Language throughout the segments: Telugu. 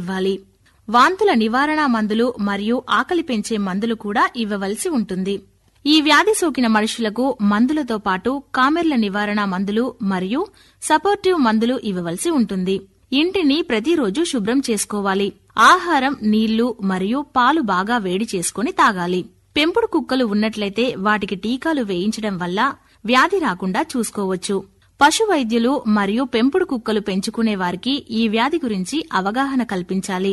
ఇవ్వాలి వాంతుల నివారణ మందులు మరియు ఆకలి పెంచే మందులు కూడా ఇవ్వవలసి ఉంటుంది ఈ వ్యాధి సోకిన మనుషులకు మందులతో పాటు కామెర్ల నివారణ మందులు మరియు సపోర్టివ్ మందులు ఇవ్వవలసి ఉంటుంది ఇంటిని ప్రతిరోజు శుభ్రం చేసుకోవాలి ఆహారం నీళ్లు మరియు పాలు బాగా వేడి చేసుకుని తాగాలి పెంపుడు కుక్కలు ఉన్నట్లయితే వాటికి టీకాలు వేయించడం వల్ల వ్యాధి రాకుండా చూసుకోవచ్చు పశు వైద్యులు మరియు పెంపుడు కుక్కలు పెంచుకునే వారికి ఈ వ్యాధి గురించి అవగాహన కల్పించాలి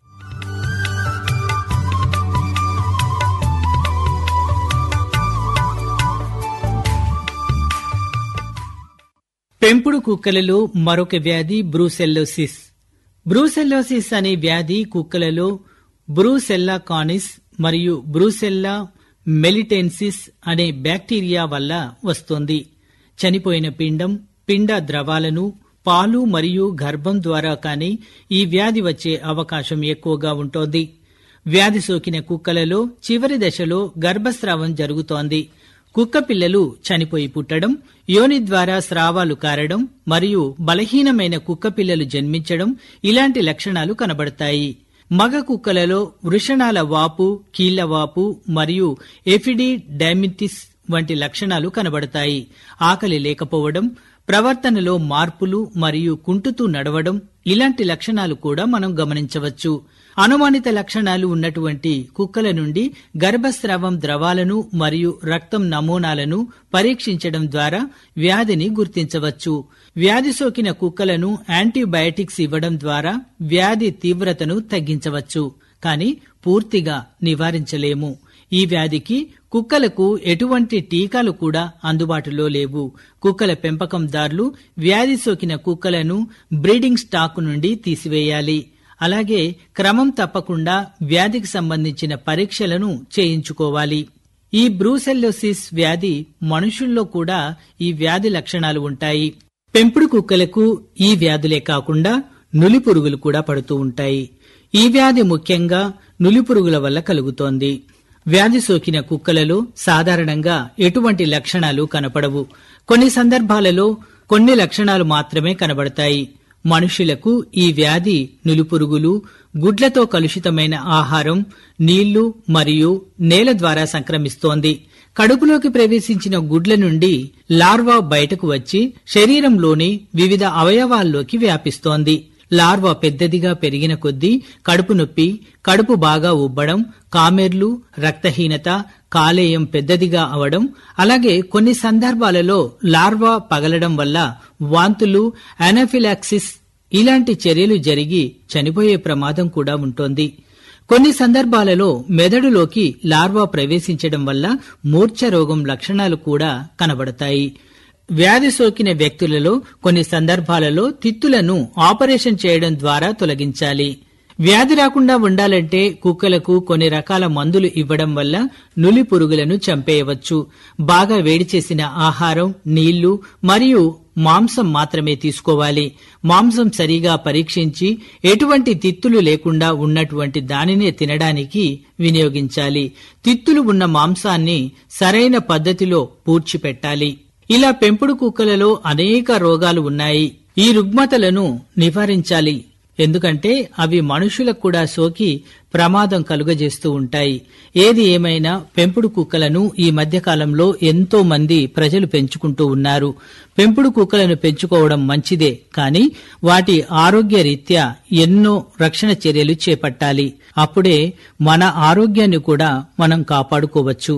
పెంపుడు కుక్కలలో మరొక వ్యాధి బ్రూసెల్లోసిస్ బ్రూసెల్లోసిస్ అనే వ్యాధి కుక్కలలో బ్రూసెల్లా కానిస్ మరియు బ్రూసెల్లా మెలిటెన్సిస్ అనే బ్యాక్టీరియా వల్ల వస్తోంది చనిపోయిన పిండం పిండ ద్రవాలను పాలు మరియు గర్భం ద్వారా కానీ ఈ వ్యాధి వచ్చే అవకాశం ఎక్కువగా ఉంటోంది వ్యాధి సోకిన కుక్కలలో చివరి దశలో గర్భస్రావం జరుగుతోంది కుక్క పిల్లలు చనిపోయి పుట్టడం యోని ద్వారా స్రావాలు కారడం మరియు బలహీనమైన కుక్క పిల్లలు జన్మించడం ఇలాంటి లక్షణాలు కనబడతాయి మగ కుక్కలలో వృషణాల వాపు కీళ్ల వాపు మరియు ఎఫిడి డైమిటిస్ వంటి లక్షణాలు కనబడతాయి ఆకలి లేకపోవడం ప్రవర్తనలో మార్పులు మరియు కుంటుతూ నడవడం ఇలాంటి లక్షణాలు కూడా మనం గమనించవచ్చు అనుమానిత లక్షణాలు ఉన్నటువంటి కుక్కల నుండి గర్భస్రావం ద్రవాలను మరియు రక్తం నమూనాలను పరీక్షించడం ద్వారా వ్యాధిని గుర్తించవచ్చు వ్యాధి సోకిన కుక్కలను యాంటీబయాటిక్స్ ఇవ్వడం ద్వారా వ్యాధి తీవ్రతను తగ్గించవచ్చు కానీ పూర్తిగా నివారించలేము ఈ వ్యాధికి కుక్కలకు ఎటువంటి టీకాలు కూడా అందుబాటులో లేవు కుక్కల పెంపకందారులు వ్యాధి సోకిన కుక్కలను బ్రీడింగ్ స్టాక్ నుండి తీసివేయాలి అలాగే క్రమం తప్పకుండా వ్యాధికి సంబంధించిన పరీక్షలను చేయించుకోవాలి ఈ బ్రూసెల్లోసిస్ వ్యాధి మనుషుల్లో కూడా ఈ వ్యాధి లక్షణాలు ఉంటాయి పెంపుడు కుక్కలకు ఈ వ్యాధులే కాకుండా నులి పురుగులు కూడా పడుతూ ఉంటాయి ఈ వ్యాధి ముఖ్యంగా నులి పురుగుల వల్ల కలుగుతోంది వ్యాధి సోకిన కుక్కలలో సాధారణంగా ఎటువంటి లక్షణాలు కనపడవు కొన్ని సందర్భాలలో కొన్ని లక్షణాలు మాత్రమే కనబడతాయి మనుషులకు ఈ వ్యాధి నులిపురుగులు గుడ్లతో కలుషితమైన ఆహారం నీళ్లు మరియు నేల ద్వారా సంక్రమిస్తోంది కడుపులోకి ప్రవేశించిన గుడ్ల నుండి లార్వా బయటకు వచ్చి శరీరంలోని వివిధ అవయవాల్లోకి వ్యాపిస్తోంది లార్వా పెద్దదిగా పెరిగిన కొద్దీ కడుపు నొప్పి కడుపు బాగా ఉబ్బడం కామెర్లు రక్తహీనత కాలేయం పెద్దదిగా అవడం అలాగే కొన్ని సందర్భాలలో లార్వా పగలడం వల్ల వాంతులు అనాఫిలాక్సిస్ ఇలాంటి చర్యలు జరిగి చనిపోయే ప్రమాదం కూడా ఉంటోంది కొన్ని సందర్భాలలో మెదడులోకి లార్వా ప్రవేశించడం వల్ల మూర్ఛ రోగం లక్షణాలు కూడా కనబడతాయి వ్యాధి సోకిన వ్యక్తులలో కొన్ని సందర్భాలలో తిత్తులను ఆపరేషన్ చేయడం ద్వారా తొలగించాలి వ్యాధి రాకుండా ఉండాలంటే కుక్కలకు కొన్ని రకాల మందులు ఇవ్వడం వల్ల నులి పురుగులను చంపేయవచ్చు బాగా వేడి చేసిన ఆహారం నీళ్లు మరియు మాంసం మాత్రమే తీసుకోవాలి మాంసం సరిగా పరీక్షించి ఎటువంటి తిత్తులు లేకుండా ఉన్నటువంటి దానినే తినడానికి వినియోగించాలి తిత్తులు ఉన్న మాంసాన్ని సరైన పద్ధతిలో పూడ్చిపెట్టాలి ఇలా పెంపుడు కుక్కలలో అనేక రోగాలు ఉన్నాయి ఈ రుగ్మతలను నివారించాలి ఎందుకంటే అవి మనుషులకు కూడా సోకి ప్రమాదం కలుగజేస్తూ ఉంటాయి ఏది ఏమైనా పెంపుడు కుక్కలను ఈ మధ్య కాలంలో ఎంతో మంది ప్రజలు పెంచుకుంటూ ఉన్నారు పెంపుడు కుక్కలను పెంచుకోవడం మంచిదే కానీ వాటి ఆరోగ్య రీత్యా ఎన్నో రక్షణ చర్యలు చేపట్టాలి అప్పుడే మన ఆరోగ్యాన్ని కూడా మనం కాపాడుకోవచ్చు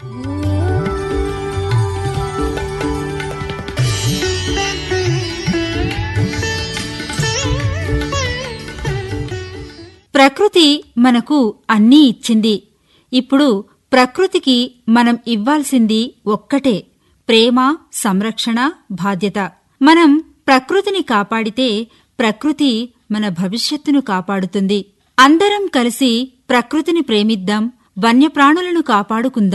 ప్రకృతి మనకు అన్నీ ఇచ్చింది ఇప్పుడు ప్రకృతికి మనం ఇవ్వాల్సింది ఒక్కటే ప్రేమ సంరక్షణ బాధ్యత మనం ప్రకృతిని కాపాడితే ప్రకృతి మన భవిష్యత్తును కాపాడుతుంది అందరం కలిసి ప్రకృతిని ప్రేమిద్దాం వన్యప్రాణులను కాపాడుకుందాం